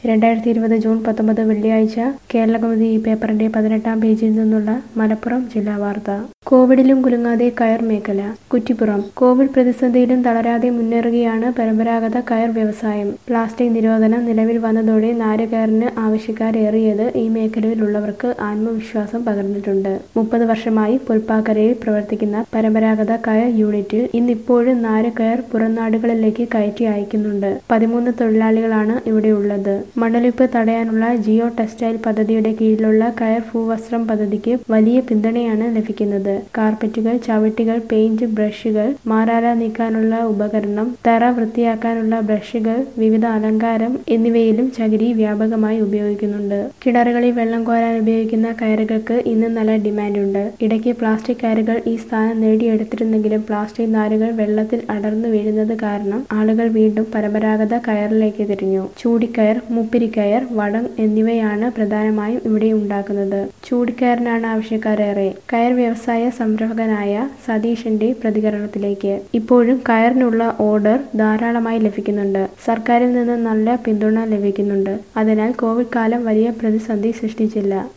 രണ്ടായിരത്തി ഇരുപത് ജൂൺ പത്തൊമ്പത് വെള്ളിയാഴ്ച കേരളകൗമുദി ഈ പേപ്പറിന്റെ പതിനെട്ടാം പേജിൽ നിന്നുള്ള മലപ്പുറം ജില്ലാ വാർത്ത കോവിഡിലും കുലുങ്ങാതെ കയർ മേഖല കുറ്റിപ്പുറം കോവിഡ് പ്രതിസന്ധിയിലും തളരാതെ മുന്നേറുകയാണ് പരമ്പരാഗത കയർ വ്യവസായം പ്ലാസ്റ്റിക് നിരോധനം നിലവിൽ വന്നതോടെ നാരുകയറിന് ആവശ്യക്കാരേറിയത് ഈ മേഖലയിലുള്ളവർക്ക് ആത്മവിശ്വാസം പകർന്നിട്ടുണ്ട് മുപ്പത് വർഷമായി പുൽപ്പാക്കരയിൽ പ്രവർത്തിക്കുന്ന പരമ്പരാഗത കയർ യൂണിറ്റിൽ ഇന്നിപ്പോഴും നാര് കയർ പുറംനാടുകളിലേക്ക് കയറ്റി അയക്കുന്നുണ്ട് പതിമൂന്ന് തൊഴിലാളികളാണ് ഇവിടെയുള്ളത് മണലിപ്പ് തടയാനുള്ള ജിയോ ടെക്സ്റ്റൈൽ പദ്ധതിയുടെ കീഴിലുള്ള കയർ ഭൂവസ്ത്രം പദ്ധതിക്ക് വലിയ പിന്തുണയാണ് ലഭിക്കുന്നത് കാർപ്പറ്റുകൾ ചവിട്ടികൾ പെയിന്റ് ബ്രഷുകൾ മാറാല നീക്കാനുള്ള ഉപകരണം തറ വൃത്തിയാക്കാനുള്ള ബ്രഷുകൾ വിവിധ അലങ്കാരം എന്നിവയിലും ചകിരി വ്യാപകമായി ഉപയോഗിക്കുന്നുണ്ട് കിണറുകളിൽ വെള്ളം കോരാൻ ഉപയോഗിക്കുന്ന കയറുകൾക്ക് ഇന്ന് നല്ല ഡിമാൻഡുണ്ട് ഇടയ്ക്ക് പ്ലാസ്റ്റിക് കയറുകൾ ഈ സ്ഥാനം നേടിയെടുത്തിരുന്നെങ്കിലും പ്ലാസ്റ്റിക് നാരുകൾ വെള്ളത്തിൽ അടർന്നു വീഴുന്നത് കാരണം ആളുകൾ വീണ്ടും പരമ്പരാഗത കയറിലേക്ക് തിരിഞ്ഞു ചൂടിക്കയർ മുപ്പിരിക്കയർ വടം എന്നിവയാണ് പ്രധാനമായും ഇവിടെ ഉണ്ടാക്കുന്നത് ചൂടിക്കയറിനാണ് ആവശ്യക്കാരേറെ കയർ വ്യവസായ സംരംഭകനായ സതീഷിന്റെ പ്രതികരണത്തിലേക്ക് ഇപ്പോഴും കയറിനുള്ള ഓർഡർ ധാരാളമായി ലഭിക്കുന്നുണ്ട് സർക്കാരിൽ നിന്ന് നല്ല പിന്തുണ ലഭിക്കുന്നുണ്ട് അതിനാൽ കോവിഡ് കാലം വലിയ പ്രതിസന്ധി സൃഷ്ടിച്ചില്ല